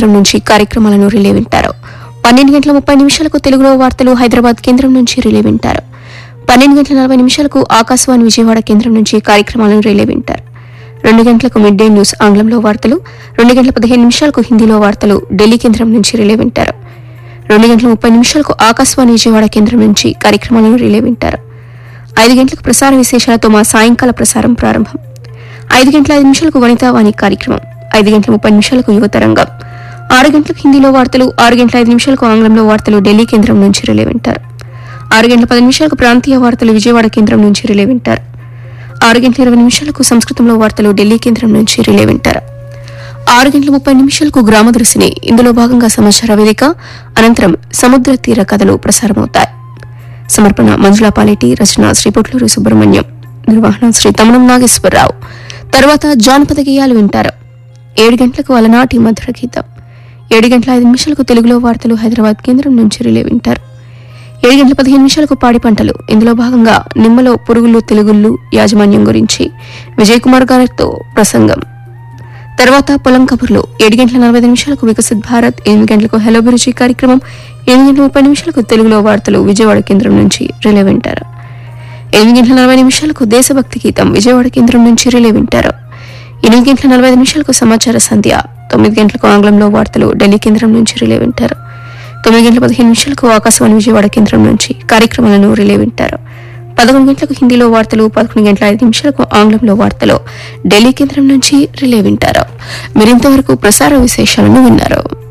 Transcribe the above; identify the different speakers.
Speaker 1: కేంద్రం నుంచి కార్యక్రమాలను రిలే వింటారు పన్నెండు గంటల ముప్పై నిమిషాలకు తెలుగులో వార్తలు హైదరాబాద్ కేంద్రం నుంచి రిలే వింటారు పన్నెండు గంటల నలభై నిమిషాలకు ఆకాశవాణి విజయవాడ కేంద్రం నుంచి కార్యక్రమాలను రిలే వింటారు రెండు గంటలకు మిడ్ డే న్యూస్ ఆంగ్లంలో వార్తలు రెండు గంటల పదిహేను నిమిషాలకు హిందీలో వార్తలు ఢిల్లీ కేంద్రం నుంచి రిలే వింటారు రెండు గంటల ముప్పై నిమిషాలకు ఆకాశవాణి విజయవాడ కేంద్రం నుంచి కార్యక్రమాలను రిలే వింటారు ఐదు గంటలకు ప్రసార విశేషాలతో మా సాయంకాల ప్రసారం ప్రారంభం ఐదు గంటల ఐదు నిమిషాలకు వనితావాణి కార్యక్రమం ఐదు గంటల ముప్పై నిమిషాలకు యువతరంగం ఆరు గంటలకు హిందీలో వార్తలు ఆరు గంటల ఐదు నిమిషాలకు ఆంగ్లంలో వార్తలు ఢిల్లీ కేంద్రం నుంచి రిలే వింటారు ఆరు గంటల పది నిమిషాలకు ప్రాంతీయ వార్తలు విజయవాడ కేంద్రం నుంచి రిలే వింటారు ఆరు గంటల ఇరవై నిమిషాలకు సంస్కృతంలో వార్తలు ఢిల్లీ కేంద్రం నుంచి రిలే వింటారు ఆరు గంటల ముప్పై నిమిషాలకు గ్రామదర్శిని ఇందులో భాగంగా సమాచార వేదిక అనంతరం సముద్ర తీర కథలు ప్రసారమవుతాయి సమర్పణ మంజులా పాలేటి రచన శ్రీ పొట్లూరు సుబ్రహ్మణ్యం నిర్వహణ శ్రీ తమనం నాగేశ్వరరావు తర్వాత జానపద గేయాలు వింటారు ఏడు గంటలకు అలనాటి మధుర గీతం ఏడు గంటల ఐదు నిమిషాలకు తెలుగులో వార్తలు హైదరాబాద్ కేంద్రం నుంచి రిలే వింటారు ఏడు గంటల పదిహేను నిమిషాలకు పాడి పంటలు ఇందులో భాగంగా నిమ్మలో పురుగులు తెలుగుళ్ళు యాజమాన్యం గురించి విజయ్ కుమార్ గారితో ప్రసంగం తర్వాత పొలం కబుర్లు ఏడు గంటల నలభై ఐదు నిమిషాలకు వికసిత్ భారత్ ఎనిమిది గంటలకు హలో అభిరుచి కార్యక్రమం ఎనిమిది గంటల ముప్పై నిమిషాలకు తెలుగులో వార్తలు విజయవాడ కేంద్రం నుంచి రిలే వింటారు ఎనిమిది గంటల నలభై నిమిషాలకు దేశభక్తి గీతం విజయవాడ కేంద్రం నుంచి రిలే వింటారు ఎనిమిది గంటల నలభై ఐదు నిమిషాలకు సమాచార సంధ్య తొమ్మిది గంటలకు ఆంగ్లంలో వార్తలు ఢిల్లీ కేంద్రం నుంచి రిలే వింటారు తొమ్మిది గంటల పదిహేను నిమిషాలకు ఆకాశవాణి విజయవాడ కేంద్రం నుంచి కార్యక్రమాలను రిలే వింటారు పదకొండు గంటలకు హిందీలో వార్తలు పదకొండు గంటల ఐదు నిమిషాలకు ఆంగ్లంలో వార్తలు ఢిల్లీ కేంద్రం నుంచి రిలే వింటారు మీరింతవరకు ప్రసార విశేషాలను విన్నారు